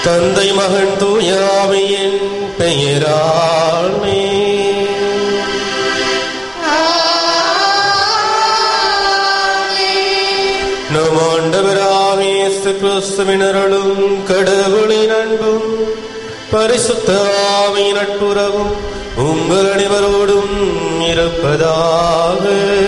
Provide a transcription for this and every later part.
தந்தை மகன் தூயாவியின் பெயராலே நம் ஆண்டவராக இயேசு கிறிஸ்துவினர்களும் கடவுளின் அன்பும் பரிசுத்த ஆவியின் நட்புறவும் உங்கள் அனைவரோடும் இருப்பதாக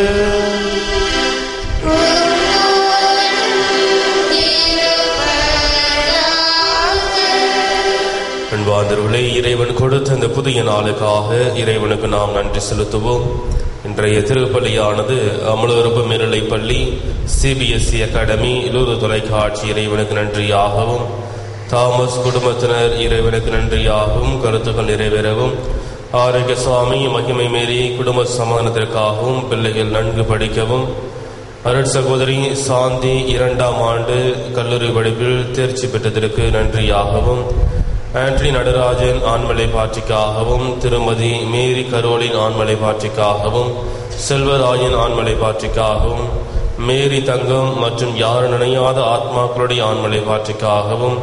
அன்பாந்தர்களே இறைவன் கொடுத்த இந்த புதிய நாளுக்காக இறைவனுக்கு நாம் நன்றி செலுத்துவோம் இன்றைய திருப்பள்ளியானது அமலோரப்பு மேல்நிலை பள்ளி சிபிஎஸ்இ அகாடமி இலூரு தொலைக்காட்சி இறைவனுக்கு நன்றியாகவும் தாமஸ் குடும்பத்தினர் இறைவனுக்கு நன்றியாகவும் கருத்துக்கள் நிறைவேறவும் ஆரோக்கிய சுவாமி மகிமை மீறி குடும்ப சமாதானத்திற்காகவும் பிள்ளைகள் நன்கு படிக்கவும் அருட் சகோதரி சாந்தி இரண்டாம் ஆண்டு கல்லூரி படிப்பில் தேர்ச்சி பெற்றதற்கு நன்றியாகவும் ஆண்ட்ரி நடராஜன் ஆண்மலை பாட்சிக்காகவும் திருமதி மேரி கரோலின் ஆண்மலை பாட்சிக்காகவும் செல்வராயன் ஆண்மலை பாட்சிக்காகவும் மேரி தங்கம் மற்றும் யாரும் நினையாத ஆத்மாக்களுடைய ஆண்மலை பாட்சிக்காகவும்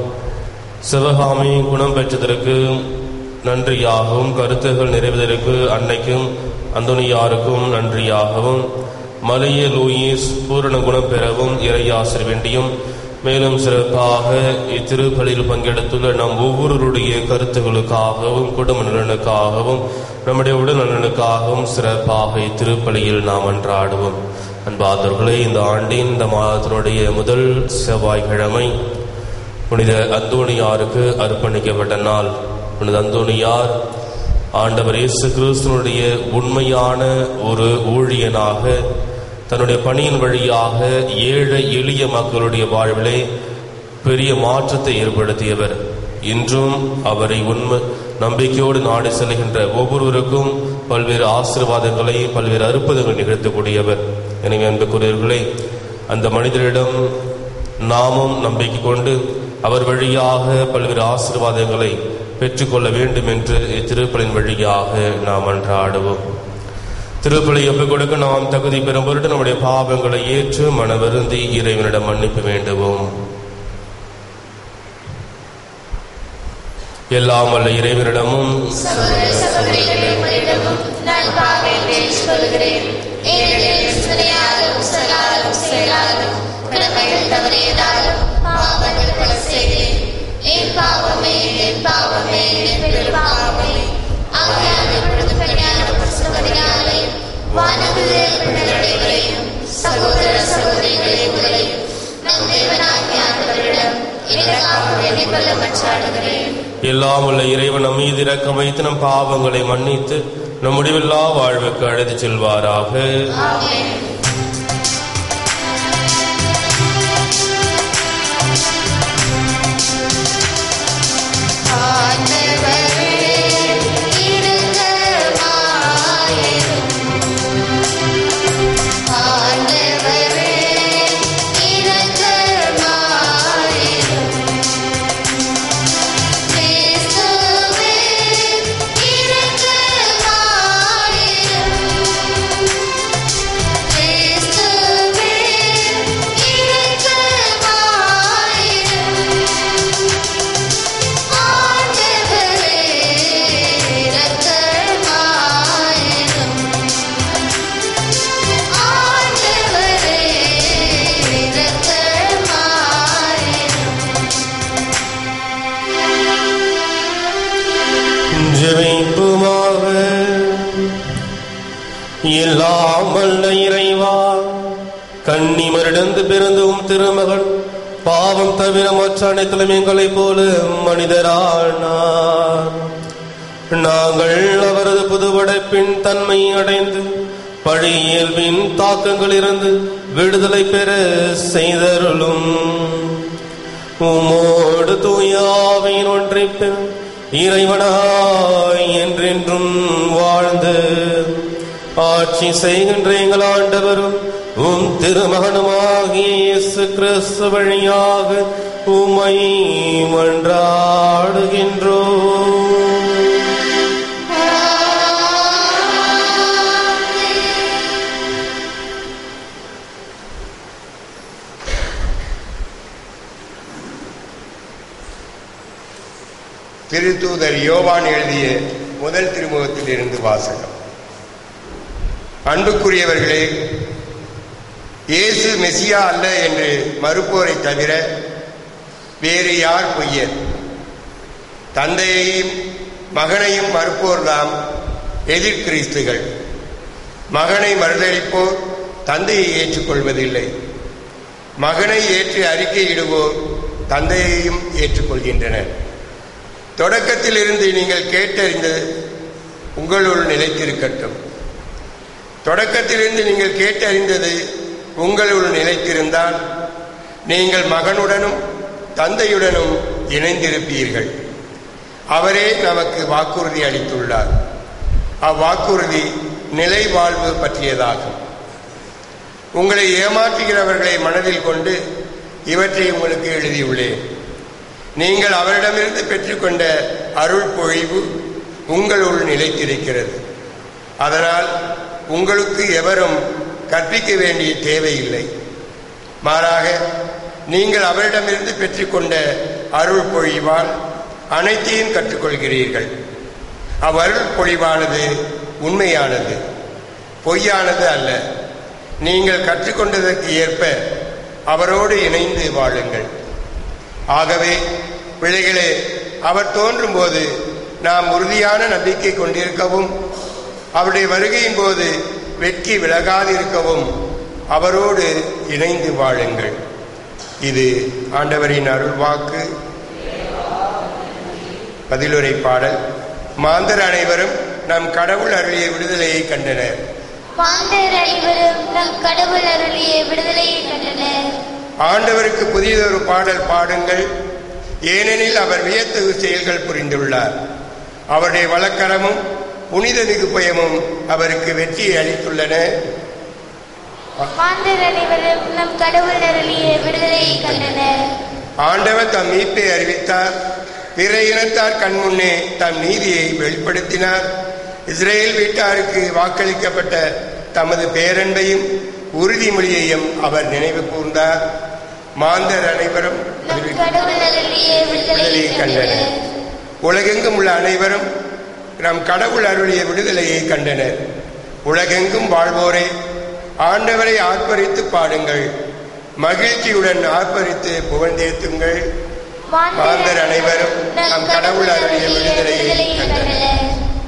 சிவகாமி குணம் பெற்றதற்கு நன்றியாகவும் கருத்துகள் நிறைவதற்கு அன்னைக்கும் அந்தோனியாருக்கும் நன்றியாகவும் மலைய லூயிஸ் பூரண குணம் பெறவும் இறையாசிர் வேண்டியும் மேலும் சிறப்பாக இத்திருப்பலியில் பங்கெடுத்துள்ள நம் ஒவ்வொருவருடைய கருத்துகளுக்காகவும் குடும்ப நலனுக்காகவும் நம்முடைய உடல் நலனுக்காகவும் சிறப்பாக இத்திருப்பலியில் நாம் அன்றாடுவோம் அன்பாதவர்களே இந்த ஆண்டின் இந்த மாதத்தினுடைய முதல் செவ்வாய்க்கிழமை புனித அந்தோணியாருக்கு அர்ப்பணிக்கப்பட்ட நாள் புனித அந்தோணியார் ஆண்டவர் இயேசு கிறிஸ்துவனுடைய உண்மையான ஒரு ஊழியனாக தன்னுடைய பணியின் வழியாக ஏழை எளிய மக்களுடைய வாழ்விலே பெரிய மாற்றத்தை ஏற்படுத்தியவர் இன்றும் அவரை உண்மை நம்பிக்கையோடு நாடு செல்கின்ற ஒவ்வொருவருக்கும் பல்வேறு ஆசீர்வாதங்களை பல்வேறு அற்புதங்கள் நிகழ்த்தக்கூடியவர் எனவே அன்புக்குரியவர்களே அந்த மனிதரிடம் நாமும் நம்பிக்கை கொண்டு அவர் வழியாக பல்வேறு ஆசீர்வாதங்களை பெற்றுக்கொள்ள வேண்டும் என்று இத்திருப்பலின் வழியாக நாம் அன்றாடுவோம் திருப்பலி ஒப்புக் கொடுக்க நாம் தகுதி பெறும் பொருட்டு நம்முடைய பாவங்களை ஏற்று மனவருந்தி இறைவனிடம் மன்னிப்பு வேண்டுவோம் எல்லாம் வல்ல இறைவனிடமும் சகோதர சகோதரிகளிடமும் நான் பாவையை சொல்கிறேன் ஏனெனில் சிந்தனையாலும் சொல்லாலும் செயலாலும் கடமைகள் தவறியதாலும் பாவங்கள் பல செய்தேன் என் பாவமே என் பாவமே என் பெரும் பாவமே ஆகையால் இப்பொழுது கல்யாண புஸ்தகத்தினாலே வானவிலே பிள்ளைகளையும் சகோதர சகோதரிகளை உங்களையும் நம் தேவனாகிய ஆண்டவரிடம் எனக்காக வேண்டிக் கொள்ள மன்றாடுகிறேன் எல்லாம் உள்ள இறைவன் நம் மீது இரக்கம் வைத்து நம் பாவங்களை மன்னித்து நம் முடிவில்லா வாழ்வுக்கு அழைத்து செல்வாராக ஆமென் ஆண்டவரே இரக்கமாயிரும் ஆண்டவரே இரக்கமாயிரும் கிறிஸ்துவே இரக்கமாயிரும் கிறிஸ்துவே இரக்கமாயிரும் ஆண்டவரே இரக்கமாயிரும் ஆண்டவரே இரக்கமாயிரும் ஜெபிப்புமாக எல்லாம் வல்ல இறைவா கன்னிமரிடந்து பிறந்தும் திருமகன் பாவம் தவிர மற்ற அனைத்திலும் எங்களைப் போல மனிதரானார் நாங்கள் அவரது புதுவடைப்பின் தன்மை அடைந்து பழைய இயல்பின் தாக்கங்களிலிருந்து விடுதலை பெற செய்தருளும் உமோடு தூயாவின் ஒன்றிப்பில் இறைவனாய் என்றென்றும் வாழ்ந்து ஆட்சி செய்கின்ற எங்கள் ஆண்டவரும் உம் திருமகனுமாகிய இயேசு கிறிஸ்து வழியாக உமை மன்றாடுகின்றோம் திருத்தூதர் யோவான் எழுதிய முதல் திருமுகத்திலிருந்து வாசகம் அன்புக்குரியவர்களே இயேசு மெசியா அல்ல என்று மறுப்போரை தவிர வேறு யார் பொய்யர் தந்தையையும் மகனையும் மறுப்போர்தாம் எதிர்கிறிஸ்துகள் மகனை மறுதளிப்போர் தந்தையை ஏற்றுக்கொள்வதில்லை மகனை ஏற்று அறிக்கையிடுவோர் தந்தையையும் ஏற்றுக்கொள்கின்றனர் தொடக்கத்திலிருந்து நீங்கள் கேட்டறிந்தது உங்களுள் நிலைத்திருக்கட்டும் தொடக்கத்திலிருந்து நீங்கள் கேட்டறிந்தது உங்களுள் நிலைத்திருந்தால் நீங்கள் மகனுடனும் தந்தையுடனும் இணைந்திருப்பீர்கள் அவரே நமக்கு வாக்குறுதி அளித்துள்ளார் அவ்வாக்குறுதி நிலை வாழ்வு பற்றியதாகும் உங்களை ஏமாற்றுகிறவர்களை மனதில் கொண்டு இவற்றை உங்களுக்கு எழுதியுள்ளேன் நீங்கள் அவரிடமிருந்து பெற்றுக்கொண்ட அருள் பொழிவு உங்களுள் நிலைத்திருக்கிறது அதனால் உங்களுக்கு எவரும் கற்பிக்க வேண்டிய தேவையில்லை மாறாக நீங்கள் அவரிடமிருந்து பெற்றுக்கொண்ட அருள் பொழிவால் அனைத்தையும் கற்றுக்கொள்கிறீர்கள் அவ்வருள் பொழிவானது உண்மையானது பொய்யானது அல்ல நீங்கள் கற்றுக்கொண்டதற்கு ஏற்ப அவரோடு இணைந்து வாழுங்கள் ஆகவே பிள்ளைகளே அவர் தோன்றும்போது நாம் உறுதியான நம்பிக்கை கொண்டிருக்கவும் அவருடைய வருகையின் போது வெட்கி விலகாதிருக்கவும் அவரோடு இணைந்து வாழுங்கள் இது ஆண்டவரின் அருள்வாக்கு பதிலுரை பாடல் மாந்தர் அனைவரும் நம் கடவுள் அருளிய விடுதலையை கண்டனர் மாந்தர் அனைவரும் நம் கடவுள் அருளிய விடுதலையை கண்டனர் ஆண்டவருக்கு புதியதொரு பாடல் பாடுங்கள் ஏனெனில் அவர் வியத்தகு செயல்கள் புரிந்துள்ளார் அவருடைய வழக்கரமும் புனித மிகுப்பயமும் அவருக்கு வெற்றியை அளித்துள்ளன மாந்தர் அனைவரும் நம் கடவுள் அருளிய விடுதலையை கண்டனர் ஆண்டவர் தம் மீட்பை அறிவித்தார் பிற இனத்தார் கண்முன்னே தம் நீதியை வெளிப்படுத்தினார் இஸ்ரேல் வீட்டாருக்கு வாக்களிக்கப்பட்ட தமது பேரன்பையும் உறுதிமொழியையும் அவர் நினைவு கூர்ந்தார் மாந்தர் அனைவரும் நம் கடவுள் அருளிய விடுதலையை விடுதலையை கண்டனர் கண்டனர் உலகெங்கும் உள்ள அனைவரும் நம் கடவுள் அருளிய விடுதலையை கண்டனர் உலகெங்கும் வாழ்வோரே ஆண்டவரை ஆர்ப்பரித்து பாடுங்கள் மகிழ்ச்சியுடன் ஆர்ப்பரித்து புகழ்ந்தேத்துங்கள் மாந்தர் அனைவரும் நம் கடவுள் அருளிய விடுதலையை கண்டனர்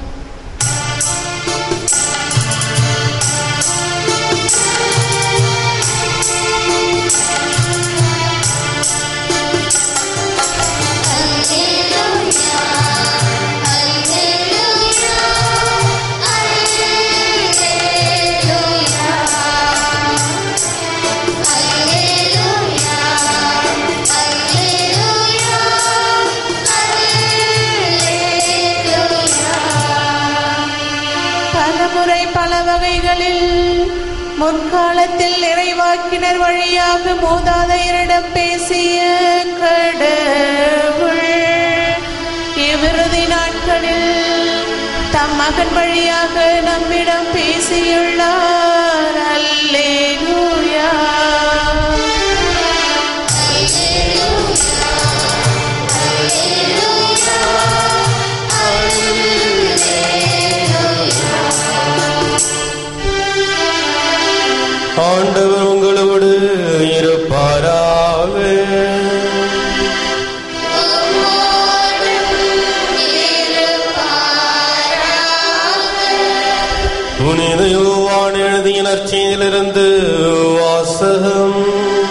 பலமுறை பல வகைகளில் முற்காலத்தில் நிறைவாக்கினர் வழியாக மூதாதையரிடம் பேசிய கடவுள் இவ்விறுதி நாட்களில் தம் மகன் வழியாக நம்மிடம் பேசியுள்ளார் அல்லேலூயா ஆண்டவர் உங்களோடு இருப்பாராக புனித யோவான் எழுதிய நற்செய்தியிலிருந்து வாசகம்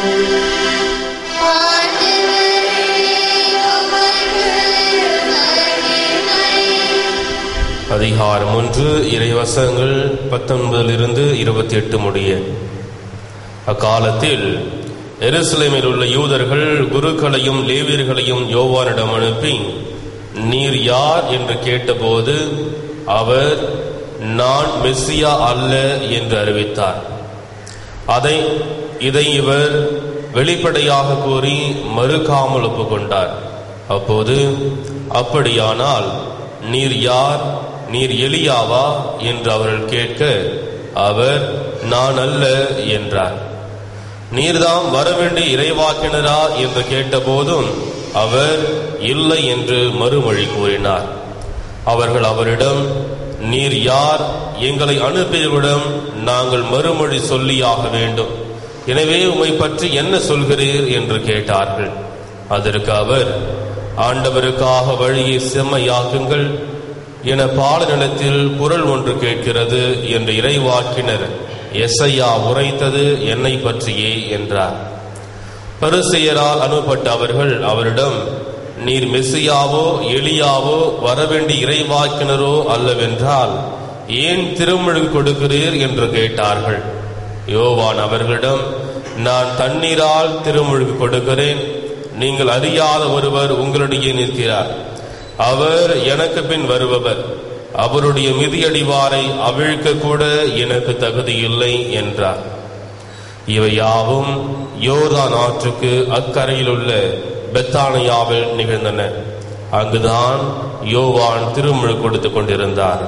அதிகாரம் ஒன்று இறைவசங்கள் பத்தொன்பதிலிருந்து இருபத்தி எட்டு முடிய அக்காலத்தில் எருசலேமில் உள்ள யூதர்கள் குருக்களையும் லேவியர்களையும் யோவானிடம் அனுப்பி நீர் யார் என்று கேட்டபோது அவர் நான் மெஸ்ஸியா அல்ல என்று அறிவித்தார் அதை இதை இவர் வெளிப்படையாக கூறி மறுக்காமல் ஒப்புக்கொண்டார் அப்போது அப்படியானால் நீர் யார் நீர் எலியாவா என்று அவர்கள் கேட்க அவர் நான் அல்ல என்றார் நீர்தாம் வரவேண்டிய இறைவாக்கினரா என்று கேட்டபோதும் அவர் இல்லை என்று மறுமொழி கூறினார் அவர்கள் அவரிடம் நீர் யார் எங்களை அனுப்பியவிடம் நாங்கள் மறுமொழி சொல்லியாக வேண்டும் எனவே உம்மை பற்றி என்ன சொல்கிறீர் என்று கேட்டார்கள் அதற்கு அவர் ஆண்டவருக்காக வழியை செம்மையாக்குங்கள் என பாலநிலத்தில் குரல் ஒன்று கேட்கிறது என்று இறைவாக்கினர் எஸ்ஐயா உரைத்தது என்னை பற்றியே என்றார் பரிசெயரால் அனுப்பப்பட்ட அவர்கள் அவரிடம் நீர் மெஸ்ஸியாவோ எலியாவோ வரவேண்டிய இறைவாக்கினரோ அல்லவென்றால் ஏன் திருமுழுக்கு கொடுக்கிறீர் என்று கேட்டார்கள் யோவான் அவர்களிடம் நான் தண்ணீரால் திருமுழுக்கு கொடுக்கிறேன் நீங்கள் அறியாத ஒருவர் உங்களிடையே நிற்கிறார் அவர் எனக்கு பின் வருபவர் அவருடைய மிதியடிவாரை அவிழ்க்க கூட எனக்கு தகுதி இல்லை என்றார் இவை யாவும் யோர்தான் ஆற்றுக்கு அக்கறையில் உள்ள பெத்தானியாவில் நிகழ்ந்தன அங்குதான் யோவான் திருமுழு கொடுத்துக் கொண்டிருந்தார்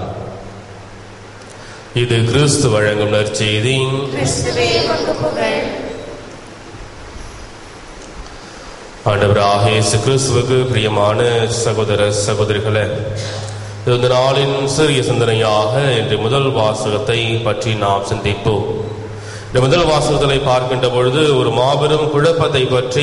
இது கிறிஸ்து வழங்கும் நற்செய்தி கிறிஸ்துவே உமக்கு புகழ் ஆண்டவராக இயேசு கிறிஸ்துவுக்கு பிரியமான சகோதர சகோதரிகளே இந்த நாளின் சிறிய சிந்தனையாக இன்று முதல் வாசகத்தை பற்றி நாம் சிந்திப்போம் இந்த முதல் வாசகத்தை பார்க்கின்ற பொழுது ஒரு மாபெரும் குழப்பத்தை பற்றி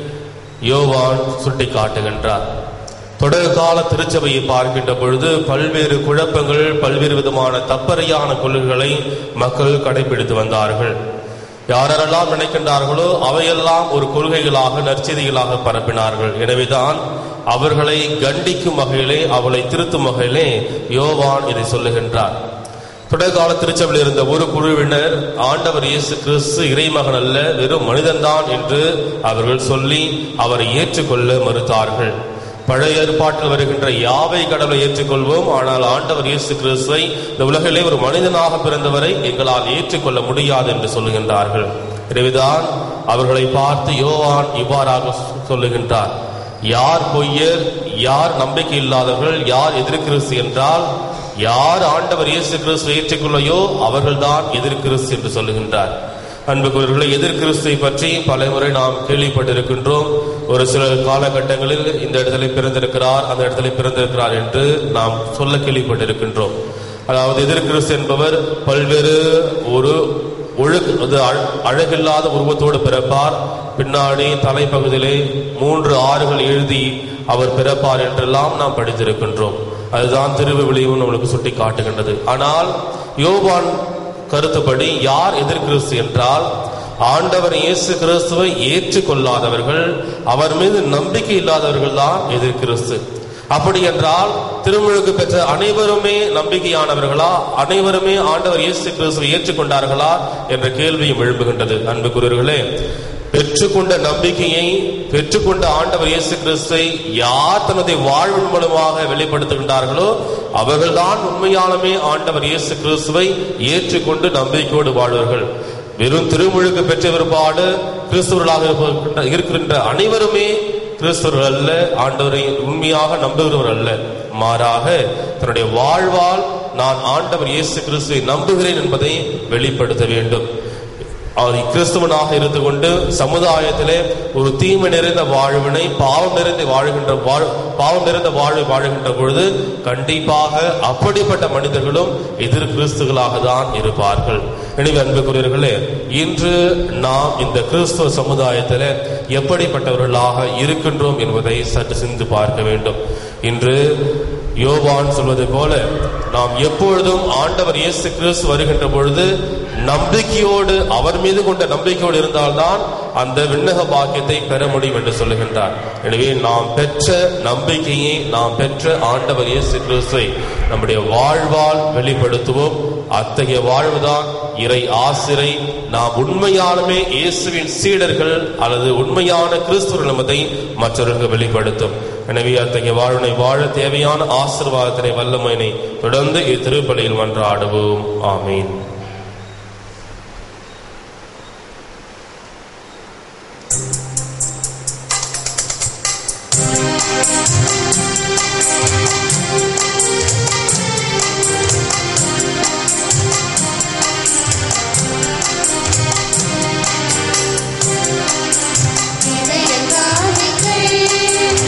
யோவான் சுட்டி காட்டுகின்றார் தொடக்க கால திருச்சபையை பார்க்கின்ற பொழுது பல்வேறு குழப்பங்கள் பல்வேறு விதமான தப்பறையான கொள்கைகளை மக்கள் கடைபிடித்து வந்தார்கள் யாரெல்லாம் நினைக்கின்றார்களோ அவையெல்லாம் ஒரு கொள்கைகளாக நற்செய்திகளாக பரப்பினார்கள் எனவேதான் அவர்களை கண்டிக்கும் வகையிலே அவளை திருத்தும் வகையிலே யோவான் இதை சொல்லுகின்றார் தொடர்கால திருச்சபையில் இருந்த ஒரு குழுவினர் ஆண்டவர் இயேசு கிறிஸ்து இறைமகன் அல்ல வெறும் மனிதன்தான் என்று அவர்கள் சொல்லி அவரை ஏற்றுக்கொள்ள மறுத்தார்கள் பழைய ஏற்பாட்டில் வருகின்ற யாவை கடவுளை ஏற்றுக்கொள்வோம் ஆனால் ஆண்டவர் இயேசு கிறிஸ்துவை இந்த உலகிலே ஒரு மனிதனாக பிறந்தவரை எங்களால் ஏற்றுக்கொள்ள முடியாது என்று சொல்லுகின்றார்கள் எனவேதான் அவர்களை பார்த்து யோவான் இவ்வாறாக சொல்லுகின்றார் யார் பொய்யர் யார் நம்பிக்கை இல்லாதவர்கள் யார் எதிர்கிறிஸ்து என்றால் யார் ஆண்டவர் இயேசு கிறிஸ்து ஏற்றுக்கொள்ளையோ அவர்கள்தான் எதிர்கிறிஸ்து என்று சொல்லுகின்றார் அன்புக்குரியவர்களை எதிர்கிறிஸ்துவை பற்றி பல முறை நாம் கேள்விப்பட்டிருக்கின்றோம் ஒரு சில காலகட்டங்களில் இந்த இடத்துல பிறந்திருக்கிறார் அந்த இடத்துல பிறந்திருக்கிறார் என்று நாம் சொல்ல கேள்விப்பட்டிருக்கின்றோம் அதாவது எதிர்கிறிஸ்து என்பவர் பல்வேறு ஒரு ஒழுக்கு அது அழ- அழகில்லாத உருவத்தோடு பிறப்பார் பின்னாடி தலைப்பகுதியிலே மூன்று ஆறுகள் எழுதி அவர் பிறப்பார் என்றெல்லாம் நாம் படித்திருக்கின்றோம் அதுதான் திருவிழியும் நம்மளுக்கு சுட்டி காட்டுகின்றது ஆனால் யோவான் கருத்துப்படி யார் எதிர்கிறிஸ்து என்றால் ஆண்டவர் இயேசு கிறிஸ்துவை ஏற்றுக்கொள்ளாதவர்கள் அவர் மீது நம்பிக்கை இல்லாதவர்கள் தான் எதிர்கிறிஸ்து அப்படி என்றால் திருமுழுக்கு பெற்ற அனைவருமே நம்பிக்கையானவர்களா அனைவருமே ஆண்டவர் இயேசு கிறிஸ்துவை ஏற்றுக்கொண்டார்களா என்ற கேள்வியும் எழும்புகின்றது அன்புக்குரியவர்களே பெற்றுக்கொண்ட நம்பிக்கையை பெற்றுக்கொண்ட ஆண்டவர் இயேசு கிறிஸ்துவை யார் தனது வாழ்வின் மூலமாக வெளிப்படுத்துகின்றார்களோ அவர்கள்தான் உண்மையாலுமே ஆண்டவர் இயேசு கிறிஸ்துவை ஏற்றுக்கொண்டு நம்பிக்கையோடு வாழ்வார்கள் வெறும் திருமுழுக்கு பெற்ற பிற்பாடு கிறிஸ்துவர்களாக இருக்கின்ற- இருக்கின்ற அனைவருமே கிறிஸ்தவர்கள் அல்ல ஆண்டவரை உண்மையாக நம்புகிறவர் அல்ல மாறாக தன்னுடைய வாழ்வால் நான் ஆண்டவர் இயேசு கிறிஸ்துவை நம்புகிறேன் என்பதை வெளிப்படுத்த வேண்டும் அவர் கிறிஸ்துவனாக இருந்து கொண்டு சமுதாயத்திலே ஒரு தீமை நிறைந்த வாழ்வினை பாவம் நிறைந்து வாழுகின்ற வாழ் பாவம் நிறைந்த வாழ்வை வாழுகின்ற பொழுது கண்டிப்பாக அப்படிப்பட்ட மனிதர்களும் எதிர் கிறிஸ்துகளாக தான் இருப்பார்கள் எனவே அன்புக்குரியவர்களே இன்று நாம் இந்த கிறிஸ்துவ சமுதாயத்தில் எப்படிப்பட்டவர்களாக இருக்கின்றோம் என்பதை சற்று சிந்து பார்க்க வேண்டும் இன்று யோவான் சொல்வது போல நாம் எப்பொழுதும் ஆண்டவர் இயேசு கிறிஸ்து வருகின்ற பொழுது நம்பிக்கையோடு அவர் மீது கொண்ட நம்பிக்கையோடு இருந்தால்தான் அந்த விண்ணக பாக்கியத்தை பெற முடியும் என்று சொல்லுகின்றார் எனவே நாம் பெற்ற நம்பிக்கையை நாம் பெற்ற ஆண்டவர் இயேசு கிறிஸ்துவை நம்முடைய வாழ்வால் வெளிப்படுத்துவோம் அத்தகைய வாழ்வுதான் இறை ஆசிரை நாம் உண்மையாலுமே இயேசுவின் சீடர்கள் அல்லது உண்மையான கிறிஸ்துவர்கள் என்பதை மற்றவர்களுக்கு வெளிப்படுத்தும் எனவே அத்தகைய வாழ்வினை வாழ தேவையான ஆசீர்வாதத்தினை வல்லமையினை தொடர்ந்து இத்திருப்பலியில் மன்றாடுவோம் ஆமீன் இதயகாவிகள்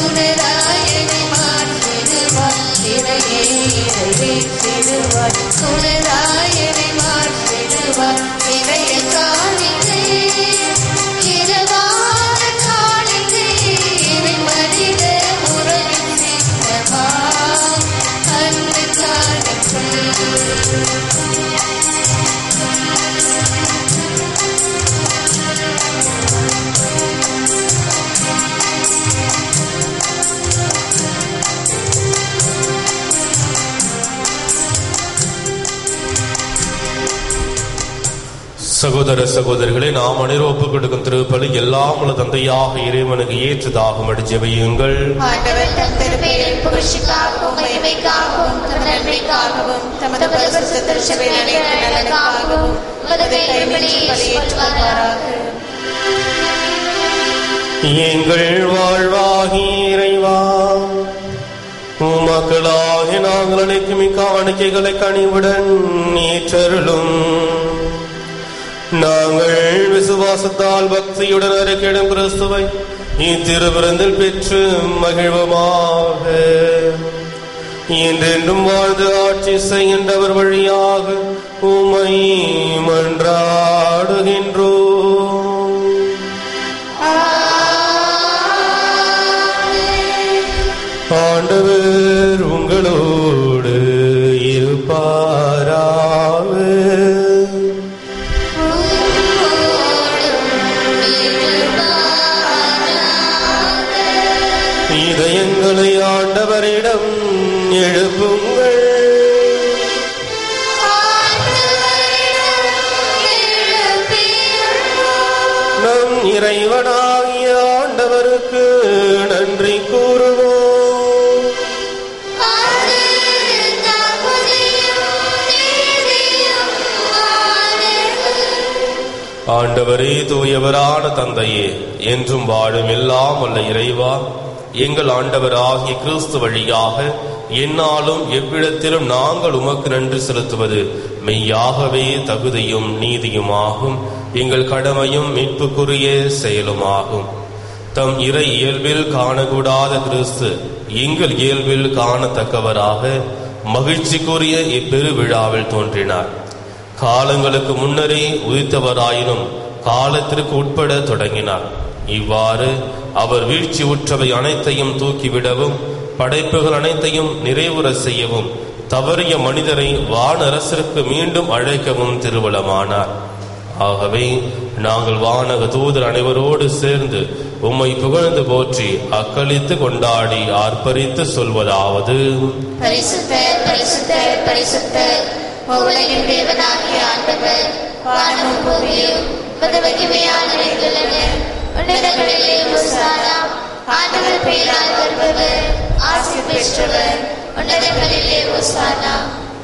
சுடராயனை மாற்றிடுவார் இறையே இறைவேற்றிடுவார் சுடராயனை மாற்றிடுவார் இறைய காணிக்கை இரவான காணிக்கை இறை மனித உறவின் சின்னமா அன்பு காணிக்கை சகோதர சகோதரிகளே நாம் அனைவரும் ஒப்புக் கொடுக்கும் திருப்பலி எல்லாம் உள்ள தந்தையாக இறைவனுக்கு ஏற்றதாகும் அடிச்சவையுங்கள் ஆண்டவர் தம் திருப்பெயரின் புகழ்ச்சிக்காகவும் மகிமைக்காகவும் தம் நன்மைக்காகவும் தமது பரிசுத்த திருச்சபையின் அனைத்து நலனுக்காகவும் உமது கைவினையை ஏற்றுக்கொள்வாராக எங்கள் வாழ்வாகி இறைவா உமக்களாகி நாங்கள் அனைக்கும் இக்காணிக்கைகளை கனிவுடன் ஏற்றருளும் நாங்கள் விசுவாசத்தால் பக்தியுடன் அறிக்கையிடும் கிறிஸ்துவை இத்திருவிருந்தில் பெற்று மகிழ்வமாக என்றென்றும் வாழ்ந்து ஆட்சி செய்கின்றவர் வழியாக உமை மன்றாடுகின்றோம் ஆண்டவர் உங்களோடு இருப்பாராக இதயங்களை ஆண்டவரிடம் எழுப்புங்கள் நம் இறைவனாகிய ஆண்டவருக்கு நன்றி கூறுவோம் ஆண்டவரே தூயவரான தந்தையே என்றும் வாழும் எல்லாம் வல்ல இறைவா எங்கள் ஆண்டவர் ஆகிய கிறிஸ்து வழியாக என்னாலும் எவ்விடத்திலும் நாங்கள் உமக்கு நன்றி செலுத்துவது மெய்யாகவே தகுதியும் நீதியுமாகும் எங்கள் கடமையும் மீட்புக்குரிய செயலுமாகும் தம் இறை இயல்பில் காணக்கூடாத கிறிஸ்து எங்கள் இயல்பில் காணத்தக்கவராக மகிழ்ச்சிக்குரிய இப்பெரு விழாவில் தோன்றினார் காலங்களுக்கு முன்னரே உதித்தவராயினும் காலத்திற்கு உட்பட தொடங்கினார் இவ்வாறு அவர் வீழ்ச்சி உற்றவை அனைத்தையும் தூக்கிவிடவும் படைப்புகள் அனைத்தையும் நிறைவுற செய்யவும் தவறிய மனிதரை வானரசருக்கு மீண்டும் அழைக்கவும் திருவளமானார் ஆகவே நாங்கள் வானக தூதர் அனைவரோடு சேர்ந்து உம்மை புகழ்ந்து போற்றி அக்களித்து கொண்டாடி ஆர்ப்பரித்து சொல்வதாவது பரிசுத்தர் பரிசுத்தர் பரிசுத்தர் உலகின் தேவனாகிய ஆண்டவர் வானமும் பூமியும் மதவகிமையான நிறைந்துள்ளன உன்னதங்களிலே உசானா ஆண்டவர் பெயரால் வருபவர் ஆசி பெற்றவர் உன்னதங்களிலே உசானா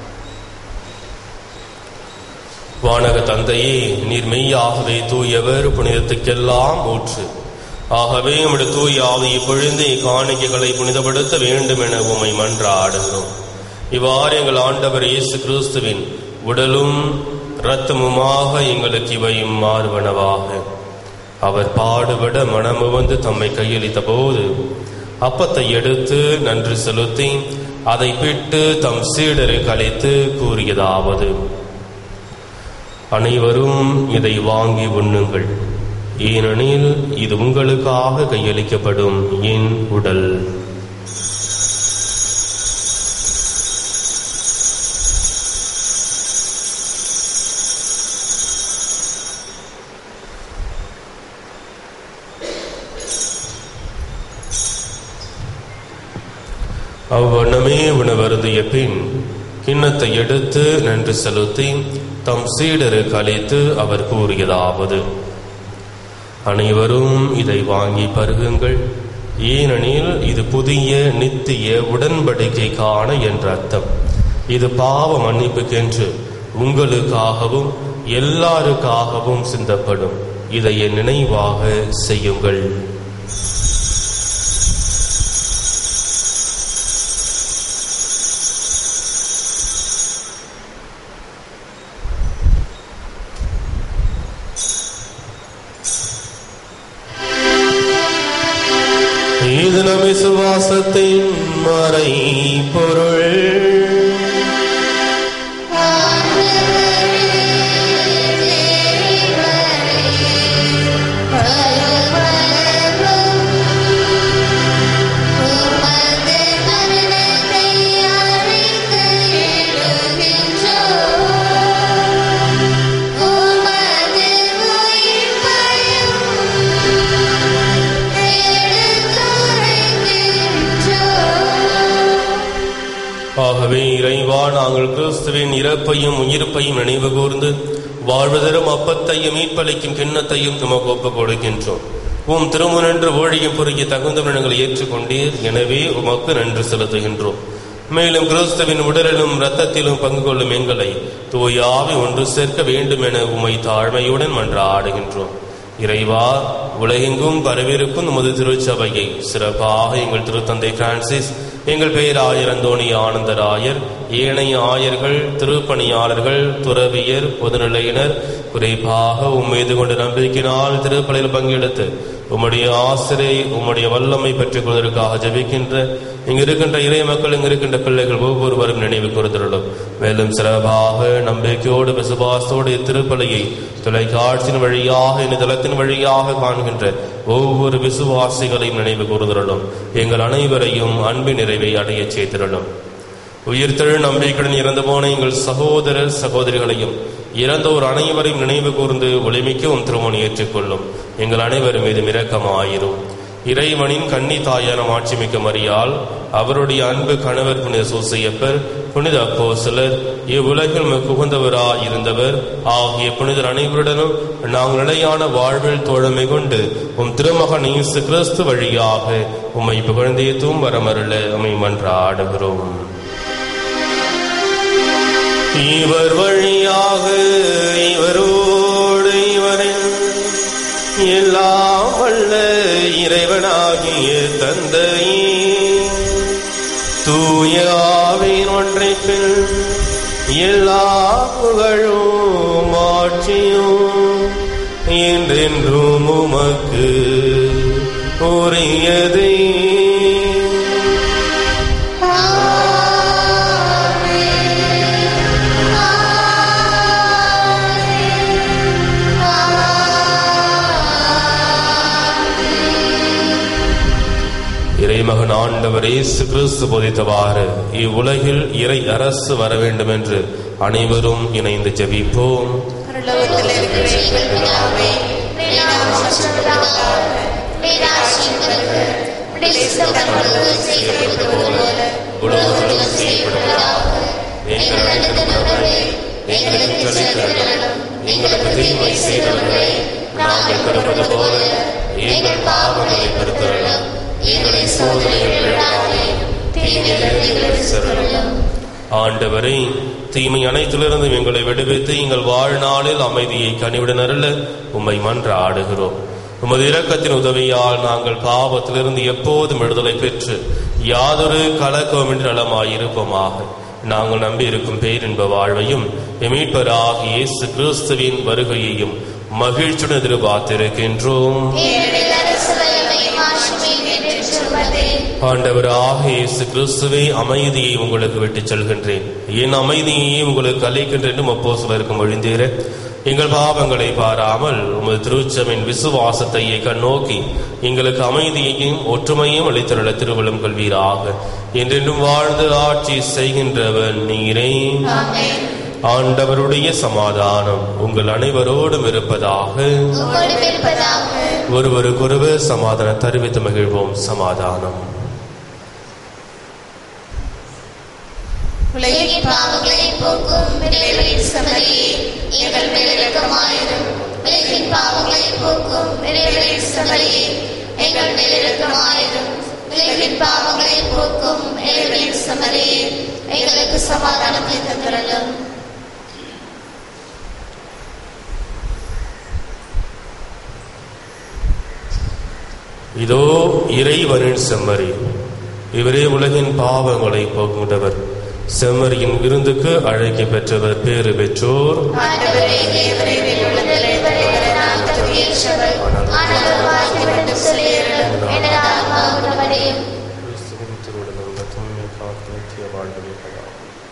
வானக தந்தையே நீர் மெய்யாகவே தூயவர் புனிதத்துக்கெல்லாம் ஊற்று ஆகவே உம்முடைய தூய ஆவியை பொழிந்து இக்காணிக்கைகளை புனிதப்படுத்த வேண்டும் என உம்மை மன்றாடுகிறோம் இவ்வாறு எங்கள் ஆண்டவர் இயேசு கிறிஸ்துவின் உடலும் இரத்தமுமாக எங்களுக்கு இவையும் மாறுவனவாக அவர் பாடுபட மனமுவந்து தம்மை கையளித்த போது அப்பத்தை எடுத்து நன்றி செலுத்தி அதை பிட்டு தம் சீடரை கலைத்து கூறியதாவது அனைவரும் இதை வாங்கி உண்ணுங்கள் ஏனெனில் இது உங்களுக்காக கையளிக்கப்படும் என் உடல் அவ்வண்ணமே உணவருந்திய பின் கிண்ணத்தை எடுத்து நன்றி செலுத்தி தம் சீடருக்கு அளித்து அவர் கூறியதாவது அனைவரும் இதை வாங்கி பருகுங்கள் ஏனெனில் இது புதிய நித்திய உடன்படிக்கைக்கான என்ற அர்த்தம் இது பாவ மன்னிப்புக்கென்று உங்களுக்காகவும் எல்லாருக்காகவும் சிந்தப்படும் இதை என் நினைவாக செய்யுங்கள் இது நம் விசுவாசத்தின் மறை பொருள் ஆகவே இறைவா நாங்கள் கிறிஸ்துவின் இறப்பையும் உயிர்ப்பையும் நினைவு கூர்ந்து வாழ்வதரும் அப்பத்தையும் மீட்பளிக்கும் கிண்ணத்தையும் நமக்கு ஒப்புக் கொடுக்கின்றோம் உம் திருமுனன்று ஊழியம் புரிய தகுந்த எங்களை ஏற்றுக்கொண்டீர் எனவே உமக்கு நன்றி செலுத்துகின்றோம் மேலும் கிறிஸ்துவின் உடலிலும் இரத்தத்திலும் பங்கு கொள்ளும் எங்களை தூயாவி ஒன்று சேர்க்க வேண்டும் என உமை தாழ்மையுடன் மன்றாடுகின்றோம் இறைவா உலகெங்கும் பரவிருக்கும் நமது திருச்சபையை சிறப்பாக எங்கள் திருத்தந்தை பிரான்சிஸ் எங்கள் பெயர் ஆயர் அந்தோணி ஆனந்தராயர் ஏனைய ஆயர்கள் திருப்பணியாளர்கள் துறவியர் பொதுநிலையினர் குறிப்பாக உம்மீது கொண்ட நம்பிக்கையினால் திருப்பலியில் பங்கெடுத்து உம்முடைய ஆசிரியை உம்முடைய வல்லமை பெற்றுக் கொள்வதற்காக ஜெபிக்கின்ற இங்கு இருக்கின்ற இறை மக்கள் இங்கு இருக்கின்ற பிள்ளைகள் ஒவ்வொருவரும் நினைவு கூர்ந்துள்ளோம் மேலும் சிறப்பாக நம்பிக்கையோடு விசுவாசத்தோடு இத்திருப்பலியை தொலைக்காட்சியின் வழியாக இணையதளத்தின் வழியாக காண்கின்ற ஒவ்வொரு விசுவாசிகளையும் நினைவு கூர்ந்துள்ளோம் எங்கள் அனைவரையும் அன்பின் நிறைவை அடையச் செய்திருளும் உயிர்த்தெழு நம்பிக்கையுடன் இறந்து போன எங்கள் சகோதர சகோதரிகளையும் இறந்தோர் அனைவரையும் நினைவு கூர்ந்து ஒளிமிக்கவும் திருமணம் ஏற்றுக்கொள்ளும் எங்கள் அனைவர் மீது இரக்கமாயிரும் இறைவனின் கன்னி தாயான மாட்சிமிக்க மரியால் அவருடைய அன்பு கணவர் புனித சூசையப்பர் புனித அப்போ சிலர் இவ்வுலகில் மிக புகுந்தவராய் இருந்தவர் ஆகிய புனிதர் அனைவருடனும் நாங்கள் நிலையான வாழ்வில் தோழமை கொண்டு உம் திருமகன் இயேசு கிறிஸ்து வழியாக உம்மை புகழ்ந்தேத்தும் வரமருள உம்மை மன்றாடுகிறோம் இவர் வழியாக இவரோடு இவரில் எல்லாம் வல்ல இறைவனாகிய தந்தையே தூயாவின் ஒன்றைப்பில் எல்லா புகழும் ஆட்சியும் என்றென்றும் உமக்கு உரியதே இறைமகன் ஆண்டவர் இயேசு கிறிஸ்து போதித்தவாறு இவ்வுலகில் இறை அரசு வர வேண்டும் என்று அனைவரும் இணைந்து ஜெபிப்போம் பரலோகத்தில் இருக்கிற எங்கள் பிதாவே, உலகத்திலும் செய்யப்படுவதாக எங்கள் அனைத்து உணவை எங்களுக்கு அளித்தருளும். எங்களுக்கு தீமை செய்தவர்களை நாங்கள் பெறுவது போல எங்கள் பாவங்களை பெருத்தருளும் எங்களை சோதனைகள் விழாதே தீமையிலிருந்து எங்களை விடுவித்தருளும். ஆண்டவரே தீமை அனைத்திலிருந்தும் எங்களை விடுவித்து எங்கள் வாழ்நாளில் அமைதியை கனிவுடன் அருள உம்மை மன்றாடுகிறோம் உமது இரக்கத்தின் உதவியால் நாங்கள் பாவத்திலிருந்து எப்போதும் விடுதலை பெற்று யாதொரு கலக்கமின்றி நலமாயிருப்போமாக நாங்கள் நம்பியிருக்கும் பேரின்ப வாழ்வையும் எமீட்பராக இயேசு கிறிஸ்துவின் வருகையையும் மகிழ்ச்சியுடன் எதிர்பார்த்திருக்கின்றோம் ஏனெனில் அரசு வல்லமை மாட்சிமை நிறைவேற்றுவதே ஆண்டவராக இயேசு கிறிஸ்துவே அமைதியை உங்களுக்கு விட்டுச் செல்கின்றேன் என் அமைதியை உங்களுக்கு அளிக்கின்றேன் என்று அப்போஸ்தலருக்கு மொழிந்தீர எங்கள் பாவங்களை பாராமல் உமது திருச்சமின் விசுவாசத்தை கண்ணோக்கி எங்களுக்கு அமைதியையும் ஒற்றுமையும் அளித்தருள திருவள்ளம் கொள்வீராக என்றென்றும் வாழ்ந்து ஆட்சி செய்கின்றவன் நீரே ஆண்டவருடைய சமாதானம் உங்கள் அனைவரோடும் இருப்பதாக உம்மோடு இருப்பதாக ஒருவருக்கொருவர் சமாதானம் தெரிவித்து மகிழ்வோம் சமாதானம் உலகின் பாவங்களை போக்கும் இறைவனின் சமரியே எங்கள் மேல் இரக்கமாயிரும் உலகின் பாவங்களை போக்கும் இறைவனின் சமரியே எங்கள் மேல் இரக்கமாயிரும் உலகின் பாவங்களை போக்கும் இறைவனின் சமரியே எங்களுக்கு சமாதானத்தை தந்தரலும் இதோ இறைவனின் செம்மறி இவரே உலகின் பாவங்களை போக்குகின்றவர் செம்மறியின் விருந்துக்கு அழைக்க பெற்றவர் பேறு பெற்றோர் ஆண்டவரே தேவரே உள்ளத்திலே நான் தகுதியற்றவர் ஆனால் வாய்க்கு மட்டும் சொல்லியிருளும் எனது ஆத்மா குணமடையும் என்றென்றைக்கும் காத்து நித்திய வாழ்வதாக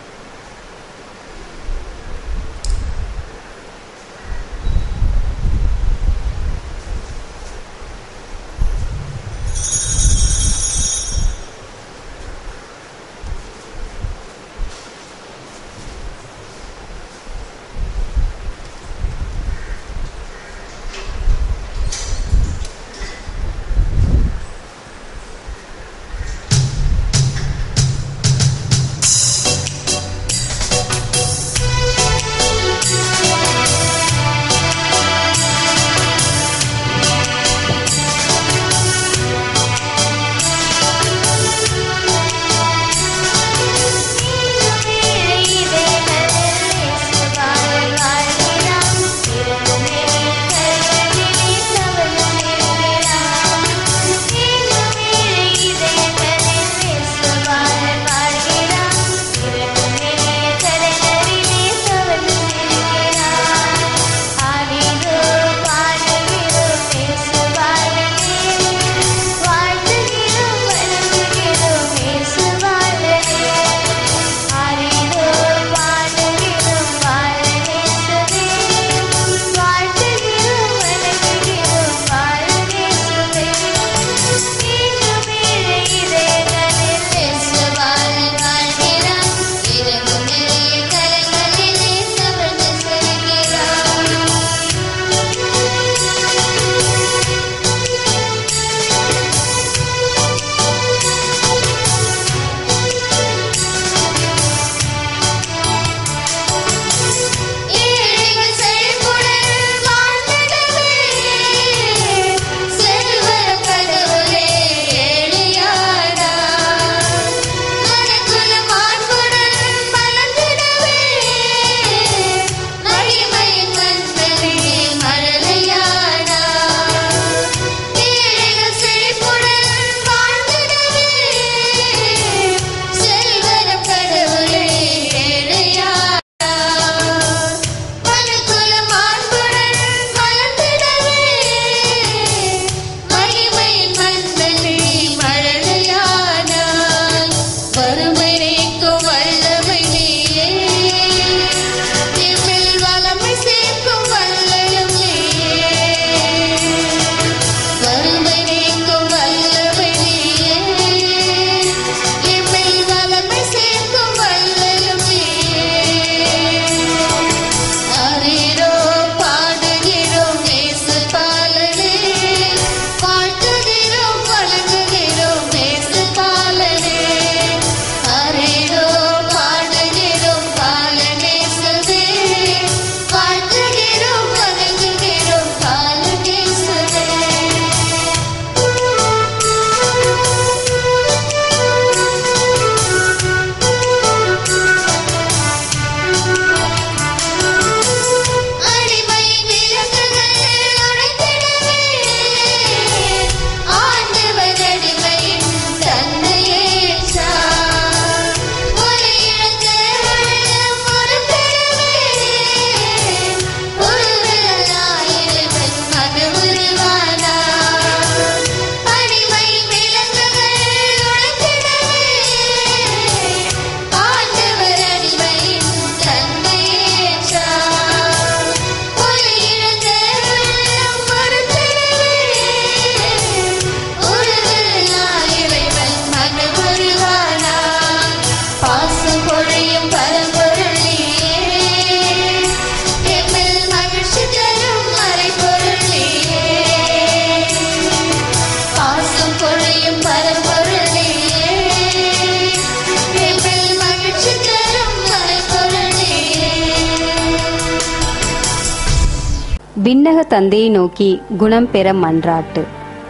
விண்ணக தந்தையை நோக்கி குணம் பெற மன்றாட்டு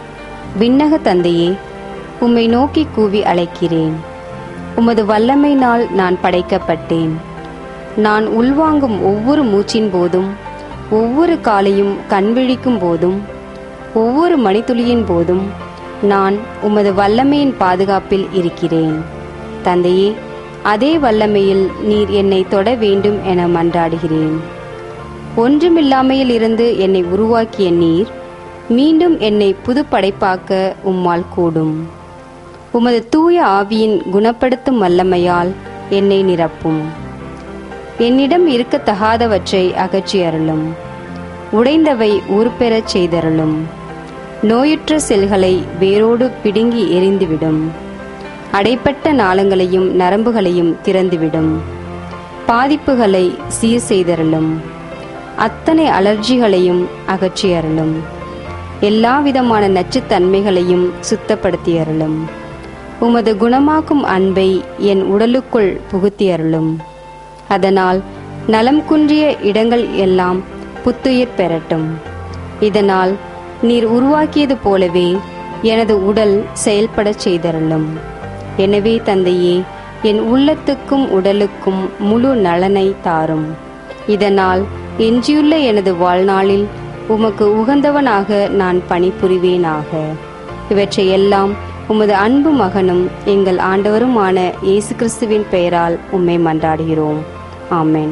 விண்ணக தந்தையே உம்மை நோக்கி கூவி அழைக்கிறேன் உமது வல்லமையினால் நான் படைக்கப்பட்டேன் நான் உள்வாங்கும் ஒவ்வொரு மூச்சின் போதும் ஒவ்வொரு காலையும் கண்விழிக்கும் போதும் ஒவ்வொரு மணித்துளியின் போதும் நான் உமது வல்லமையின் பாதுகாப்பில் இருக்கிறேன் தந்தையே அதே வல்லமையில் நீர் என்னை தொட வேண்டும் என மன்றாடுகிறேன் ஒன்றுமில்லாமையில் இருந்து என்னை உருவாக்கிய நீர் மீண்டும் என்னை புது படைப்பாக்க உம்மால் கூடும் உமது தூய ஆவியின் குணப்படுத்தும் வல்லமையால் என்னை நிரப்பும் என்னிடம் இருக்கத்தகாதவற்றை அகற்றி அருளும் உடைந்தவை ஊர்பெறச் செய்தருளும் நோயுற்ற செல்களை வேரோடு பிடுங்கி எரிந்துவிடும் அடைப்பட்ட நாளங்களையும் நரம்புகளையும் திறந்துவிடும் பாதிப்புகளை சீர் செய்தருளும் அத்தனை அலர்ஜிகளையும் அகற்றி அருளும் எல்லா விதமான நச்சுத்தன்மைகளையும் சுத்தப்படுத்தி அருளும் உமது குணமாக்கும் அன்பை என் உடலுக்குள் புகுத்தி அருளும் அதனால் நலம் குன்றிய இடங்கள் எல்லாம் புத்துயிர் பெறட்டும் இதனால் நீர் உருவாக்கியது போலவே எனது உடல் செயல்படச் செய்தருளும் எனவே தந்தையே என் உள்ளத்துக்கும் உடலுக்கும் முழு நலனை தாரும் இதனால் எஞ்சியுள்ள எனது வாழ்நாளில் உமக்கு உகந்தவனாக நான் பணிபுரிவேனாக இவற்றை எல்லாம் உமது அன்பு மகனும் எங்கள் ஆண்டவருமான இயேசு கிறிஸ்துவின் பெயரால் உம்மை மன்றாடுகிறோம் ஆமென்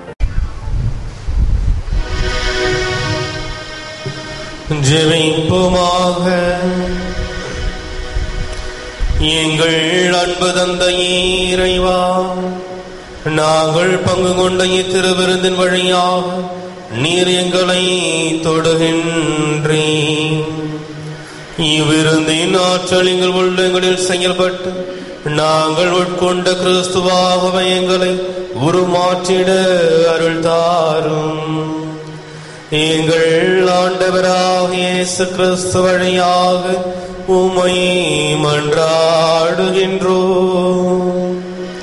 ஜெபிப்போமாக எங்கள் அன்பு தந்தையே இறைவா நாங்கள் பங்கு கொண்ட இத்திருவிருந்தின் வழியாக நீர் எங்களை தொடுகின்றீர் இவ்விருந்தின் ஆற்றல் எங்கள் உள்ளங்களில் செயல்பட்டு நாங்கள் உட்கொண்ட கிறிஸ்துவாகவே எங்களை உருமாற்றிட அருள் தாரும் எங்கள் ஆண்டவராக இயேசு கிறிஸ்து வழியாக உமை மன்றாடுகின்றோம்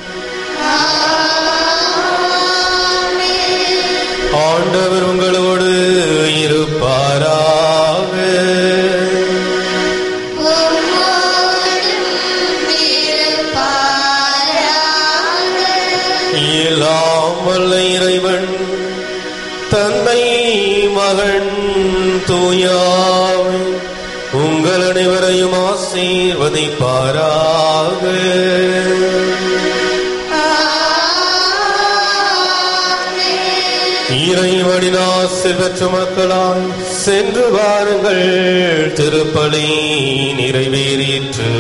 ஆண்டவர் உங்களோடு இருப்பாராக எல்லாம் வல்ல இறைவன் தந்தை மகன் தூயாவை உங்கள் அனைவரையும் ஆசீர்வதிப்பாராக இறைவனின் ஆசிர் பெற்ற மக்களால் சென்று வாருங்கள் திருப்பலி நிறைவேறிற்று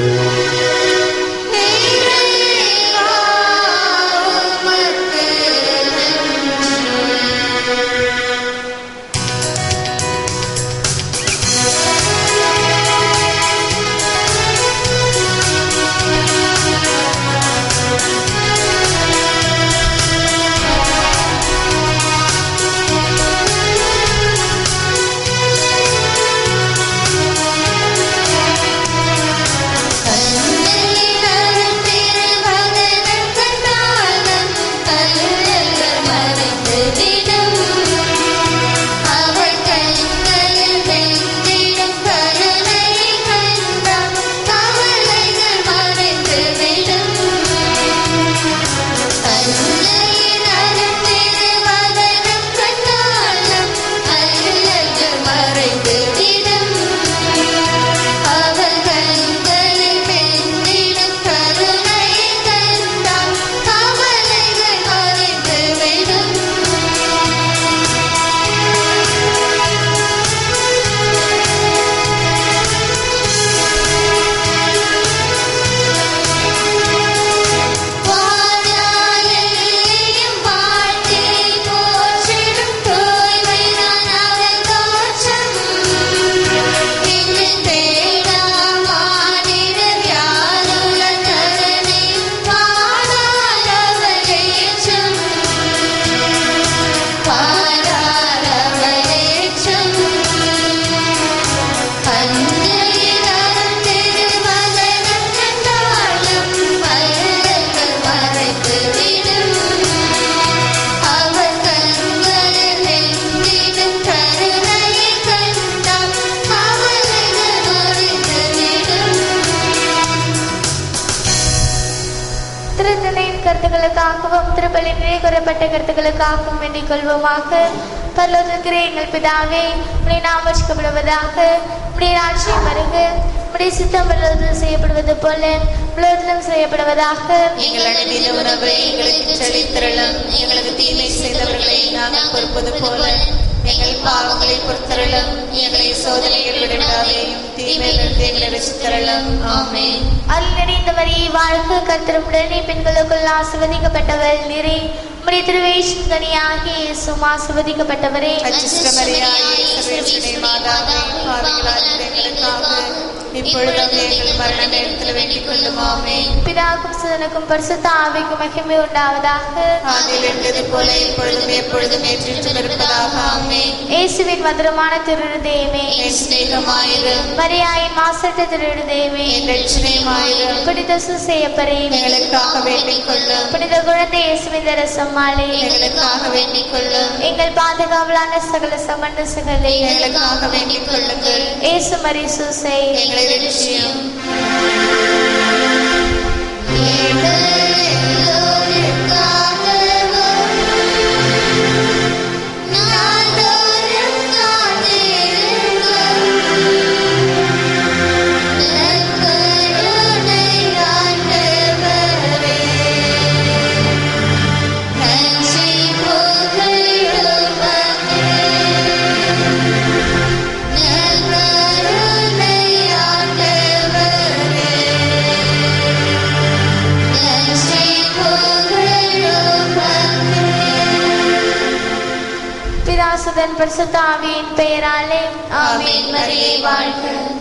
திருத்தந்தையின் கருத்துக்களுக்காகவும் திருப்பலி நிறை கூறப்பட்ட கருத்துக்களுக்காகவும் வேண்டிக் கொள்வோமாக பரலோகத்திற்கிற எங்கள் பிதாவே உடைய நாம் வசிக்கப்படுவதாக உடைய ராட்சியம் வருக உடைய சித்தம் பரலோகத்தில் செய்யப்படுவது போல உலகத்திலும் செய்யப்படுவதாக எங்கள் அனுதின உணவை எங்களுக்கு செழித்திரளும் எங்களுக்கு தீமை செய்தவர்களை நாங்கள் பொறுப்பது போல எங்கள் பாவங்களை பொறுத்தருளும் எங்களை சோதனையில் விடுவிடாதேயும் தீமையிலிருந்து எங்களை ரசித்தருளும் ஆமென் அருள் நிறைந்தவரே வாழ்க கர்த்தருடனே பெண்களுக்குள் ஆசிர்வதிக்கப்பட்டவள் நிறை உம்முடைய திருவேஷன் கனியாகி இயேசும் ஆசிர்வதிக்கப்பட்டவரே அச்சிஷ்டமரியாயே சர்வேஸ்வரே மாதாவே பாவிகளாகிய எங்களுக்காக இப்பொழுதும் எங்கள் மரண நேரத்தில் வேண்டிக் கொள்ளும் ஆமென் பிதாக்கும் சுதனுக்கும் பரிசுத்த ஆவிக்கும் மகிமை உண்டாவதாக ஆதியில் இருந்தது போல இப்பொழுதும் எப்பொழுதும் ஏற்றிட்டு இருப்பதாக ஆமென் இயேசுவின் மதுரமான திருடுதேமே என் சிநேகமாயிரும் மரியாயின் மாசற்ற திருடுதேமே என் ரட்சணையுமாயிரும் புனித சுசேயப்பரே எங்களுக்காக வேண்டிக் கொள்ளும் புனித குழந்தை இயேசுவின் தரசம்மாளே எங்களுக்காக வேண்டிக் கொள்ளும் எங்கள் பாதுகாவலான சகல சமண்ட சகலே எங்களுக்காக வேண்டிக் கொள்ளுங்கள் இயேசு மரி சூசை எங்களை ரட்சியும் பிதாசுதன் பரிசுத்த ஆவியின் பெயராலே ஆமென் மரியே வாழ்க